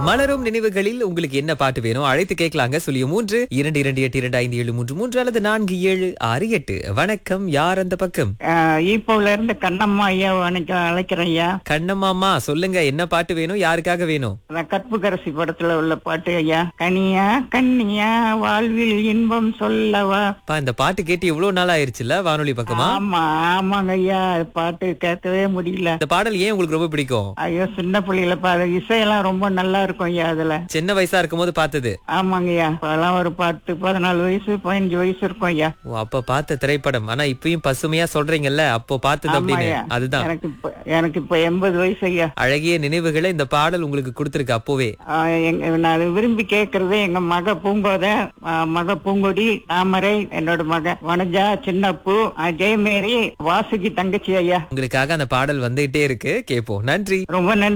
மலரும் நினைவுகளில் உங்களுக்கு என்ன பாட்டு வேணும் அழைத்து கேட்கலாங்க சொல்லிய மூன்று இரண்டு இரண்டு எட்டு இரண்டு ஐந்து ஏழு மூன்று மூன்று அல்லது நான்கு ஏழு ஆறு எட்டு வணக்கம் யார் அந்த பக்கம் ஈப்போல இருந்து கண்ணம்மா ஐயா வணக்கம் அழைக்கிறேன் ஐயா கண்ணம்மாமா சொல்லுங்க என்ன பாட்டு வேணும் யாருக்காக வேணும் அதான் கற்புக்கரசி படத்துல உள்ள பாட்டு ஐயா கனியா கண்ணியா வாழ்வில் இன்பம் சொல்லவா பா இந்த பாட்டு கேட்டு எவ்வளவு நாள் ஆயிருச்சுல வானொலி பக்கமா ஆமா ஆமாங்க ஐயா அது பாட்டு கேட்கவே முடியல இந்த பாடல் ஏன் உங்களுக்கு ரொம்ப பிடிக்கும் ஐயோ சின்ன பிள்ளைகள பாரு இசையெல்லாம் ரொம்ப நல்லா இருக்கும் ஐயா அதுல சின்ன வயசா இருக்கும் போது பார்த்தது ஆமாங்க ஐயா இப்பெல்லாம் ஒரு பத்து பதினாலு வயசு பதினஞ்சு வயசு இருக்கும் ஐயா ஓ அப்ப பார்த்த திரைப்படம் ஆனா இப்பயும் பசுமையா சொல்றீங்கல்ல அப்போ பார்த்தது ஆமா அப்படின்னு ஐயா அதுதான் எனக்கு இப்ப எனக்கு இப்ப எண்பது வயசு ஐயா அழகிய நினைவுகளை இந்த பாடல் உங்களுக்கு கொடுத்திருக்கு அப்போவே ஆ, எங்க- நான் விரும்பி கேக்குறது எங்க மக பூங்கோத ஆ, மக பூங்கொடி தாமரை என்னோட மக வனஜா சின்னப்பு ஆ, ஜெயமேரி வாசுகி தங்கச்சி ஐயா உங்களுக்காக அந்த பாடல் வந்துகிட்டே இருக்கு கேப்போம் நன்றி ரொம்ப நன்றி